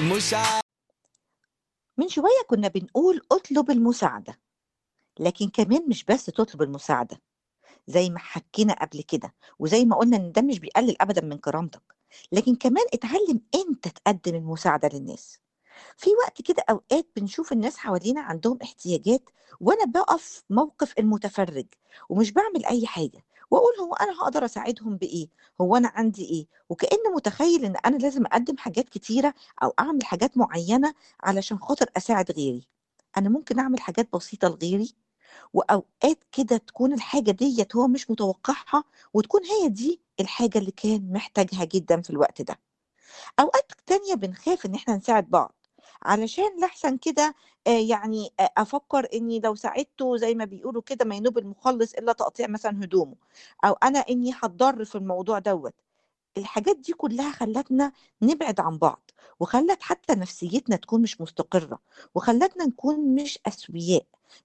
مساعدة من شوية كنا بنقول اطلب المساعدة لكن كمان مش بس تطلب المساعدة زي ما حكينا قبل كده وزي ما قلنا ان ده مش بيقلل ابدا من كرامتك لكن كمان اتعلم انت تقدم المساعدة للناس في وقت كده اوقات بنشوف الناس حوالينا عندهم احتياجات وانا بقف موقف المتفرج ومش بعمل اي حاجة واقول هو انا هقدر اساعدهم بايه هو انا عندي ايه وكأن متخيل ان انا لازم اقدم حاجات كتيرة او اعمل حاجات معينة علشان خاطر اساعد غيري انا ممكن اعمل حاجات بسيطة لغيري واوقات كده تكون الحاجة ديت هو مش متوقعها وتكون هي دي الحاجة اللي كان محتاجها جدا في الوقت ده اوقات تانية بنخاف ان احنا نساعد بعض علشان لحسن كده آه، يعني آه، افكر اني لو ساعدته زي ما بيقولوا كده ما ينوب المخلص الا تقطيع مثلا هدومه او انا اني هتضر في الموضوع دوت الحاجات دي كلها خلتنا نبعد عن بعض وخلت حتى نفسيتنا تكون مش مستقرة وخلتنا نكون مش أسوياء